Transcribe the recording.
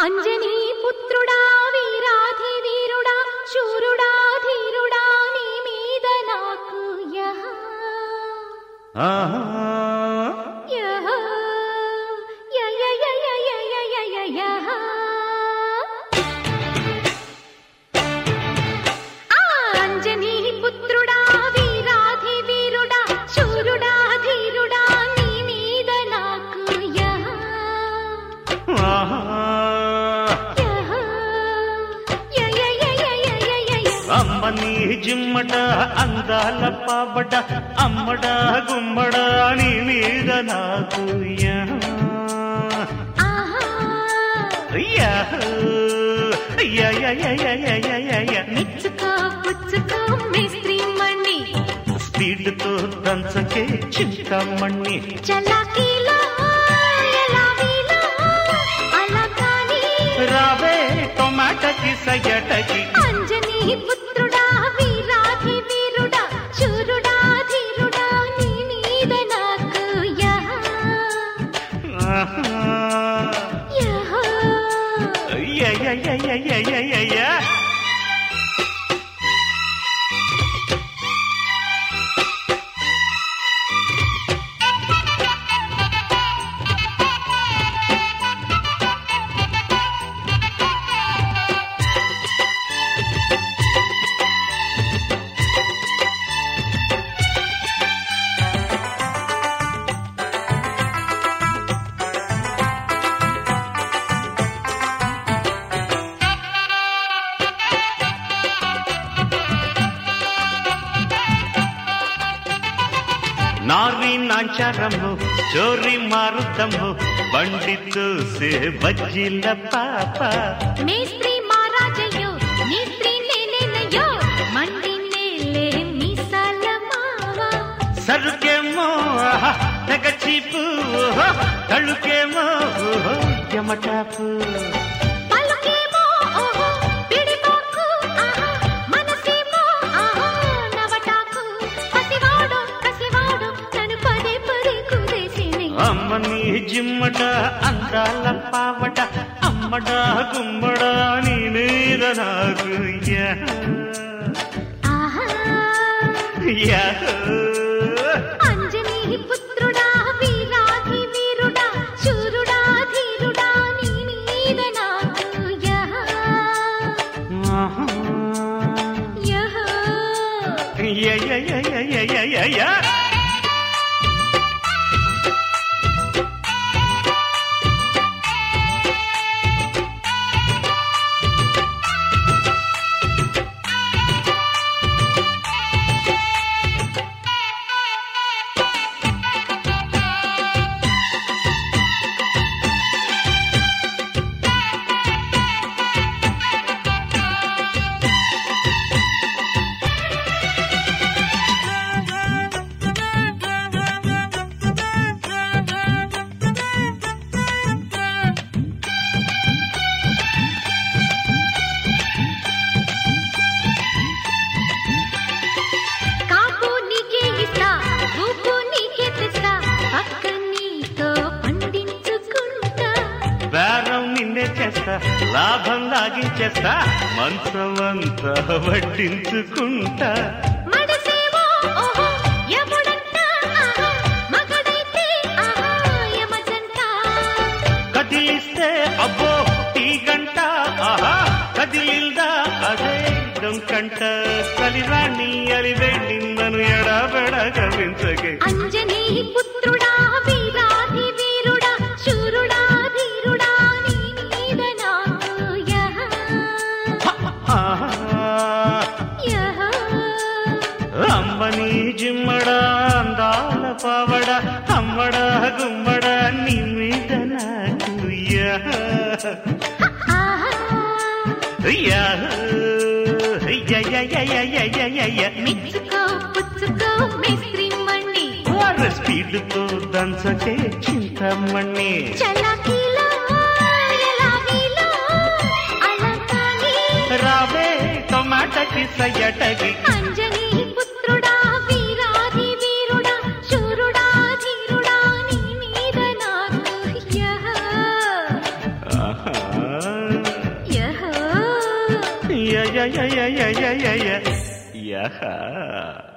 అంజనీ పుత్రుడా వీరాధి వీరుడా శూరుడా ధీరుడా నీ మీద నాకు యహ ఆహా యహ య య య య య య య య యహ ఆ అంజనీ పుత్రుడా వీరాధి వీరుడా శూరుడా ధీరుడా నీ మీద నాకు యహ ఆహా యహ య య య య య య య య అమ్మని జిమ్మట అందాల పాబడ అమ్మడ గుమ్మడ నీ మీద నాకు యా. ఆహా yeah. Yeah, yeah, yeah, yeah, yeah, yeah, yeah, yeah. మెచ్చుకో పుచ్చుకో మేస్త్రి మణి స్పీడ్తో దంచకే చింతమణి చలాకీలో ఎలా వీలో అలా కానీ రావే టొమాటకి సయటకి అంజనీ పుత్రుడా వీరాధి వీరుడా శూరుడా ధీరుడా నీ మీద నాకు యహ ఆహా. Yeah yeah, yeah, yeah, yeah, yeah, yeah, yeah, yeah. ನಾರಿ ನಾಂಚಾರಮ್ಮು ಚೋರಿ ಮಾರುತ್ತಮ್ಮು ಬಂಡಿತ್ತು ಸೇ ಬಜ್ಜಿಲ್ಲ ಪಾಪ మేస్త్రి మారాజయ్యో నీస్త్రి నేనేనయ్యో మండి నేలే మీసాల మావా సరుకేమో తెగ చీపు తಳುకేమో యమటాపు పలుకేమో ఓహో పిడిపోకు ఆహా మనసేమో ఆహా నవటాకు పసివాడు కసివాడు నన్ను పదే పదే కుదేసిని అమ్మని జిమ్మట అందాల పావట అమ్మడ గుమ్మడ నీ మీద నాకు యా. ఆహా యా. అంజనీ పుత్రుడా వీరాధి వీరుడా శూరుడా ధీరుడా నీ మీద నాకు యహ ఆహా. Yeah yeah, yeah, yeah, yeah, yeah, yeah, yeah, yeah. కాపు నీకే ఇస్తా ఊపు నీకే తెస్తా పక్క నీతో పండించుకుంటా బేరం నిన్నే చేస్తా లాభం లాగించేస్తా మంచమంతా వడ్డించుకుంటా మడసేవో ఓహో యముడంట ఆహా మగడైతే ఆహా యమజంట కదిలిస్తే అబ్బో టీ గంట ఆహా కదిలిల్దా అదే డొంకంట కలిరాణి అలివే నిన్నను ఎడబెడ గవించగే అంజనీ పుత్రుడా వీరాధి వీరుడా శూరుడా ధీరుడా నీ మీద నాకు యహ ఆహా. యహ అమ్మని జిమ్మడ అందాల పావడ అమ్మడ గుమ్మడ నీ మీద నాకు యా. ఆహా yeah. Yeah, yeah, yeah, yeah, yeah, yeah, yeah, yeah. మెచ్చుకో పుచ్చుకో మేస్త్రి మణి వారు స్పీడ్తో దంచకే చింతమణి చలాకీలో ఎలా వీలో అలా కానీ రావే టొమాటకి సయ్యటకి అంజనీ పుత్రుడా వీరాధి వీరుడా శూరుడా ధీరుడా నీ మీద నాకు యహ ఆహా yeah yeah yeah yeah yeah yeah yeah yeah